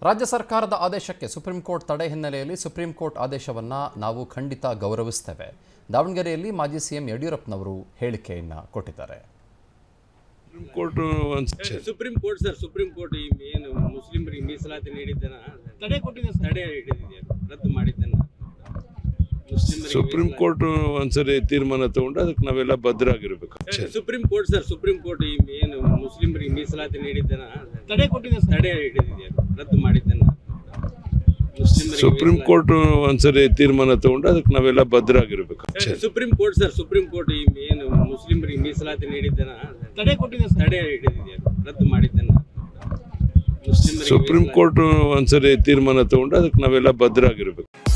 ರಾಜ್ಯ ಸರ್ಕಾರದ ಆದೇಶಕ್ಕೆ ಸುಪ್ರೀಂ ಕೋರ್ಟ್ ತಡೆ ಹಿನ್ನೆಲೆಯಲ್ಲಿ ಸುಪ್ರೀಂ ಕೋರ್ಟ್ ಆದೇಶವನ್ನು ನಾವು ಖಂಡಿತ ಗೌರವಿಸ್ತೇವೆ ದಾವಣಗೆರೆಯಲ್ಲಿ ಮಾಜಿ ಸಿಎಂ ಯಡಿಯೂರಪ್ಪನವರು ಹೇಳಿಕೆಯನ್ನು ಕೊಟ್ಟಿದ್ದಾರೆ ಸುಪ್ರೀಂ ಕೋರ್ಟ್ ಒಂದು supreme court sir supreme court ಈ ಏನು ಮುಸ್ಲಿಮರಿಗೆ ಮೀಸಲಾತಿ ನೀಡಿದ್ದನ್ನ ತಡೆ ಕೊಟ್ಟಿದೆ ಸರ್ ತಡೆ ಹಿಡಿದಿದೆ ರದ್ದು ಮಾಡಿದ್ದನ್ನ ಮುಸ್ಲಿಮರಿಗೆ ಸುಪ್ರೀಂ ಕೋರ್ಟ್ ಒಂದ್ಸರಿ ತೀರ್ಮಾನ ತಗೊಂಡು ಅದಕ್ಕೆ ನಾವೆಲ್ಲ ಭದ್ರಾಗಿರ್ಬೇಕು ಮೀಸಲಾತಿ- supreme court sir supreme court ಈ ಏನು ಮುಸ್ಲಿಮರಿಗೆ ಮೀಸಲಾತಿ ನೀಡಿದ್ದನ್ನ ತಡೆ ಕೊಟ್ಟಿದೆ ಸರ್ ತಡೆ ಹಿಡಿದಿದೆ ರದ್ದು ಮಾಡಿದ್ದನ್ನ ಮುಸ್ಲಿಮರಿಗೆ ಸುಪ್ರೀಂ ಮೀಸಲಾತಿ- ಕೋರ್ಟ್ ಒಂದ್ಸರಿ ತೀರ್ಮಾನ ತಗೊಂಡು ಅದಕ್ಕೆ ನಾವೆಲ್ಲ ಭದ್ರಾಗಿರ್ಬೇಕು supreme court sir supreme court ಈ ಏನು ಮುಸ್ಲಿಮರಿಗೆ ಮೀಸಲಾತಿ ನೀಡಿದ್ದನ್ನ ತಡೆ ಕೊಟ್ಟಿದೆ ಸರ್ ತಡೆ ಹಿಡಿದಿದೆ ರದ್ದು ಮಾಡಿದ್ದನ್ನ ಮುಸ್ಲಿಮರಿಗೆ ಸುಪ್ರೀಂ ಮೀಸಲಾತಿ- ಕೋರ್ಟ್ ಒಂದ್ಸರಿ ತೀರ್ಮಾನ ತಗೊಂಡು ಅದಕ್ಕೆ ನಾವೆಲ್ಲ ಭದ್ರಾಗಿರ್ಬೇಕು